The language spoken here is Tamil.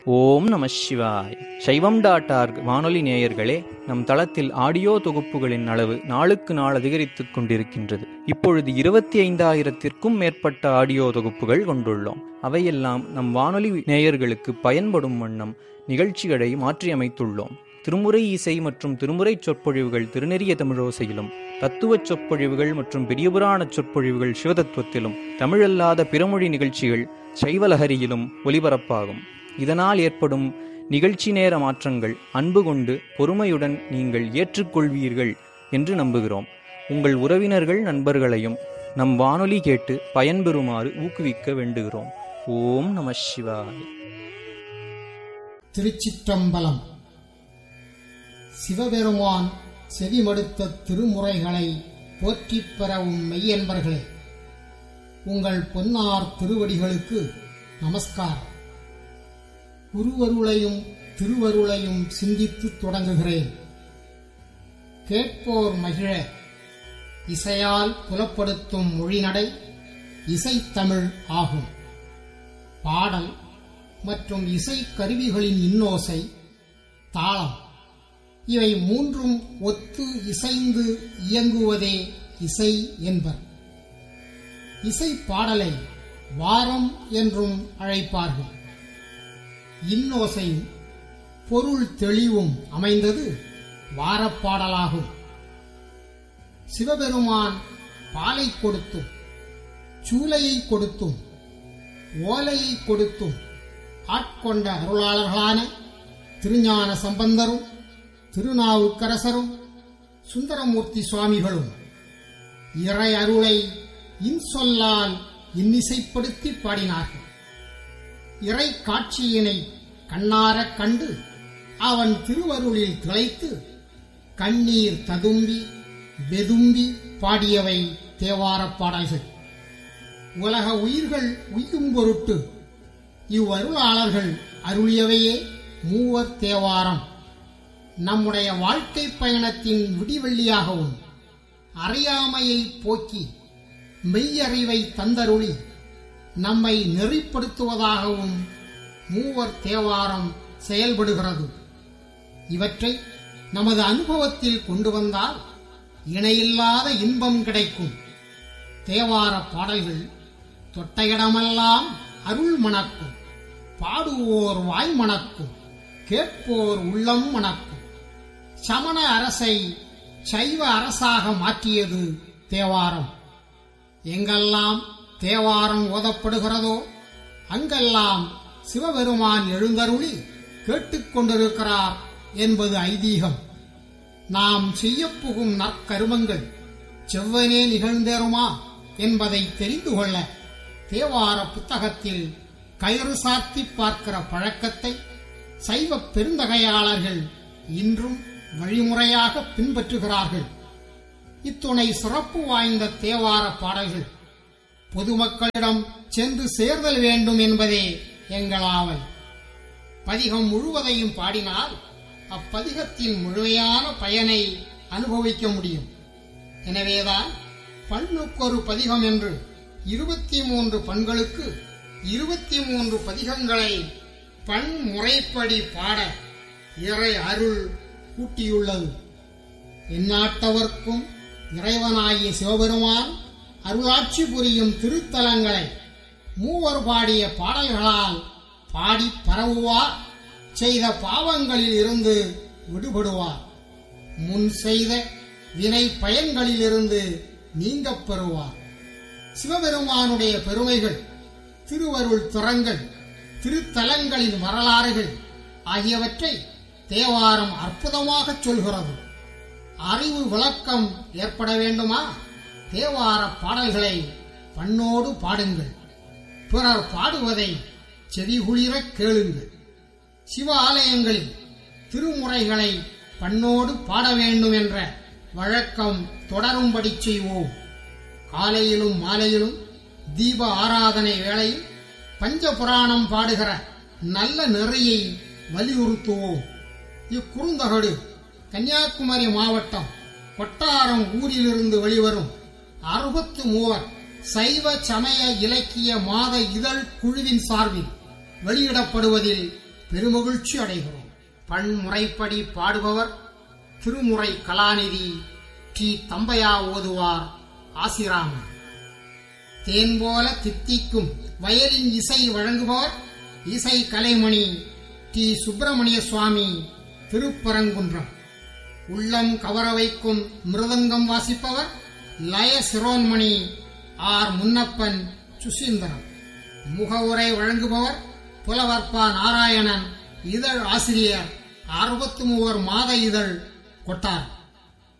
ஓம் நம சிவாய் சைவம் டாட் ஆர்க் வானொலி நேயர்களே நம் தளத்தில் ஆடியோ தொகுப்புகளின் அளவு நாளுக்கு நாள் அதிகரித்துக் கொண்டிருக்கின்றது இப்பொழுது இருபத்தி ஐந்தாயிரத்திற்கும் மேற்பட்ட ஆடியோ தொகுப்புகள் கொண்டுள்ளோம் அவையெல்லாம் நம் வானொலி நேயர்களுக்கு பயன்படும் வண்ணம் நிகழ்ச்சிகளை மாற்றியமைத்துள்ளோம் திருமுறை இசை மற்றும் திருமுறை சொற்பொழிவுகள் திருநெறிய தமிழோசையிலும் தத்துவ சொற்பொழிவுகள் மற்றும் பெரியபுராண சொற்பொழிவுகள் சிவதத்துவத்திலும் தமிழல்லாத பிறமொழி நிகழ்ச்சிகள் சைவலஹரியிலும் ஒலிபரப்பாகும் இதனால் ஏற்படும் நிகழ்ச்சி நேர மாற்றங்கள் அன்பு கொண்டு பொறுமையுடன் நீங்கள் ஏற்றுக்கொள்வீர்கள் என்று நம்புகிறோம் உங்கள் உறவினர்கள் நண்பர்களையும் நம் வானொலி கேட்டு பயன்பெறுமாறு ஊக்குவிக்க வேண்டுகிறோம் ஓம் நம சிவாய திருச்சிற்றம்பலம் சிவபெருமான் செவிமடுத்த திருமுறைகளை போற்றிப் பெறவும் மெய்யன்பர்களே உங்கள் பொன்னார் திருவடிகளுக்கு நமஸ்காரம் குருவருளையும் திருவருளையும் சிந்தித்து தொடங்குகிறேன் கேட்போர் மகிழ இசையால் புலப்படுத்தும் மொழிநடை இசைத்தமிழ் ஆகும் பாடல் மற்றும் இசை கருவிகளின் இன்னோசை தாளம் இவை மூன்றும் ஒத்து இசைந்து இயங்குவதே இசை என்பர் இசை பாடலை வாரம் என்றும் அழைப்பார்கள் இன்னோசையும் பொருள் தெளிவும் அமைந்தது வாரப்பாடலாகும் சிவபெருமான் பாலை கொடுத்தும் சூலையை கொடுத்தும் ஓலையை கொடுத்தும் ஆட்கொண்ட அருளாளர்களான திருஞான சம்பந்தரும் திருநாவுக்கரசரும் சுந்தரமூர்த்தி சுவாமிகளும் இறை அருளை இன்சொல்லால் இன்னிசைப்படுத்தி பாடினார்கள் இறை காட்சியினை கண்ணாரக் கண்டு அவன் திருவருளில் திளைத்து கண்ணீர் ததும்பி வெதும்பி பாடியவை தேவாரப் பாடல்கள் உலக உயிர்கள் உய்யும் பொருட்டு இவ்வருளாளர்கள் அருளியவையே மூவர் தேவாரம் நம்முடைய வாழ்க்கை பயணத்தின் விடிவெள்ளியாகவும் அறியாமையை போக்கி மெய்யறிவை தந்தருளி நம்மை நெறிப்படுத்துவதாகவும் மூவர் தேவாரம் செயல்படுகிறது இவற்றை நமது அனுபவத்தில் கொண்டு வந்தால் இணையில்லாத இன்பம் கிடைக்கும் தேவார பாடல்கள் தொட்ட இடமெல்லாம் அருள் மணக்கும் பாடுவோர் வாய் மணக்கும் கேட்போர் உள்ளம் மணக்கும் சமண அரசை சைவ அரசாக மாற்றியது தேவாரம் எங்கெல்லாம் தேவாரம் ஓதப்படுகிறதோ அங்கெல்லாம் சிவபெருமான் எழுந்தருளி கேட்டுக்கொண்டிருக்கிறார் என்பது ஐதீகம் நாம் செய்யப்புகும் நற்கருமங்கள் செவ்வனே நிகழ்ந்தேறுமா என்பதை தெரிந்து கொள்ள தேவார புத்தகத்தில் கயிறு சாத்தி பார்க்கிற பழக்கத்தை சைவ பெருந்தகையாளர்கள் இன்றும் வழிமுறையாக பின்பற்றுகிறார்கள் இத்துணை சிறப்பு வாய்ந்த தேவார பாடல்கள் பொதுமக்களிடம் சென்று சேர்தல் வேண்டும் என்பதே எங்கள் ஆவல் பதிகம் முழுவதையும் பாடினால் அப்பதிகத்தின் முழுமையான பயனை அனுபவிக்க முடியும் எனவேதான் பண்ணுக்கொரு பதிகம் என்று இருபத்தி மூன்று பண்களுக்கு இருபத்தி மூன்று பதிகங்களை பண் முறைப்படி பாட இறை அருள் கூட்டியுள்ளது எந்நாட்டவர்க்கும் இறைவனாகிய சிவபெருமான் அருளாட்சி புரியும் திருத்தலங்களை மூவர் பாடிய பாடல்களால் பாடி பரவுவார் செய்த பாவங்களில் இருந்து விடுபடுவார் முன் செய்த வினை பயன்களிலிருந்து நீங்கப் பெறுவார் சிவபெருமானுடைய பெருமைகள் திருவருள் திறங்கள் திருத்தலங்களின் வரலாறுகள் ஆகியவற்றை தேவாரம் அற்புதமாகச் சொல்கிறது அறிவு விளக்கம் ஏற்பட வேண்டுமா தேவார பாடல்களை பண்ணோடு பாடுங்கள் பிறர் பாடுவதை செவிகுளிரக் கேளுங்கள் சிவ ஆலயங்களில் திருமுறைகளை பண்ணோடு பாட வேண்டும் என்ற வழக்கம் தொடரும்படி செய்வோம் காலையிலும் மாலையிலும் தீப ஆராதனை வேளையில் பஞ்ச புராணம் பாடுகிற நல்ல நெறியை வலியுறுத்துவோம் இக்குறுந்தகடு கன்னியாகுமரி மாவட்டம் கொட்டாரம் ஊரிலிருந்து வெளிவரும் அறுபத்து மூவர் சைவ சமய இலக்கிய மாத இதழ் குழுவின் சார்பில் வெளியிடப்படுவதில் பெருமகிழ்ச்சி அடைகிறோம் பன்முறைப்படி பாடுபவர் திருமுறை கலாநிதி டி தம்பையா ஓதுவார் ஆசிராமன் தேன் போல தித்திக்கும் வயலின் இசை வழங்குபவர் இசை கலைமணி டி சுப்பிரமணிய சுவாமி திருப்பரங்குன்றம் உள்ளம் கவர வைக்கும் மிருதங்கம் வாசிப்பவர் லய சிரோன்மணி ஆர் முன்னப்பன் சுசீந்திரம் முகவுரை வழங்குபவர் புலவர்பா நாராயணன் இதழ் ஆசிரியர் அறுபத்தி மூவர் மாத இதழ் கொட்டார்